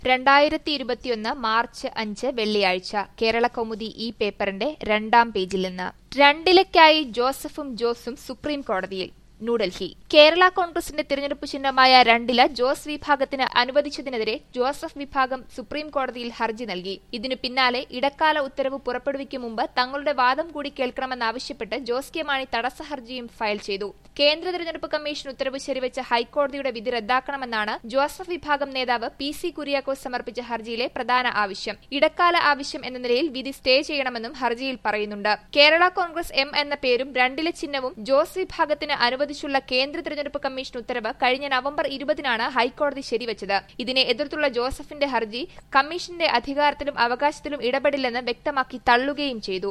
രണ്ടായിരത്തി ഇരുപത്തിയൊന്ന് മാർച്ച് അഞ്ച് വെള്ളിയാഴ്ച കേരള കൗമുദി ഈ പേപ്പറിന്റെ രണ്ടാം പേജിൽ നിന്ന് രണ്ടിലയ്ക്കായി ജോസഫും ജോസും സുപ്രീം കോടതിയിൽ ന്യൂഡൽഹി കേരള കോൺഗ്രസിന്റെ തിരഞ്ഞെടുപ്പ് ചിഹ്നമായ രണ്ടില ജോസ് വിഭാഗത്തിന് അനുവദിച്ചതിനെതിരെ ജോസഫ് വിഭാഗം സുപ്രീം കോടതിയിൽ ഹർജി നൽകി ഇതിനു പിന്നാലെ ഇടക്കാല ഉത്തരവ് പുറപ്പെടുവിക്കും മുമ്പ് തങ്ങളുടെ വാദം കൂടി കേൾക്കണമെന്നാവശ്യപ്പെട്ട് ജോസ് കെ മാണി തടസ്സ ഹർജിയും ഫയൽ ചെയ്തു കേന്ദ്ര തിരഞ്ഞെടുപ്പ് കമ്മീഷൻ ഉത്തരവ് ശരിവെച്ച ഹൈക്കോടതിയുടെ വിധി റദ്ദാക്കണമെന്നാണ് ജോസഫ് വിഭാഗം നേതാവ് പി സി കുര്യാക്കോസ് സമർപ്പിച്ച ഹർജിയിലെ പ്രധാന ആവശ്യം ഇടക്കാല ആവശ്യം എന്ന നിലയിൽ വിധി സ്റ്റേ ചെയ്യണമെന്നും ഹർജിയിൽ പറയുന്നുണ്ട് കേരള കോൺഗ്രസ് എം എന്ന പേരും രണ്ടിലെ ചിഹ്നവും ജോസ് വിഭാഗത്തിന് അനുവദിച്ചുള്ള കേന്ദ്ര തിരഞ്ഞെടുപ്പ് കമ്മീഷൻ ഉത്തരവ് കഴിഞ്ഞ നവംബർ ഇരുപതിനാണ് ഹൈക്കോടതി ശരിവച്ചത് ഇതിനെ എതിർത്തുള്ള ജോസഫിന്റെ ഹർജി കമ്മീഷന്റെ അധികാരത്തിലും അവകാശത്തിലും ഇടപെടില്ലെന്ന് വ്യക്തമാക്കി തള്ളുകയും ചെയ്തു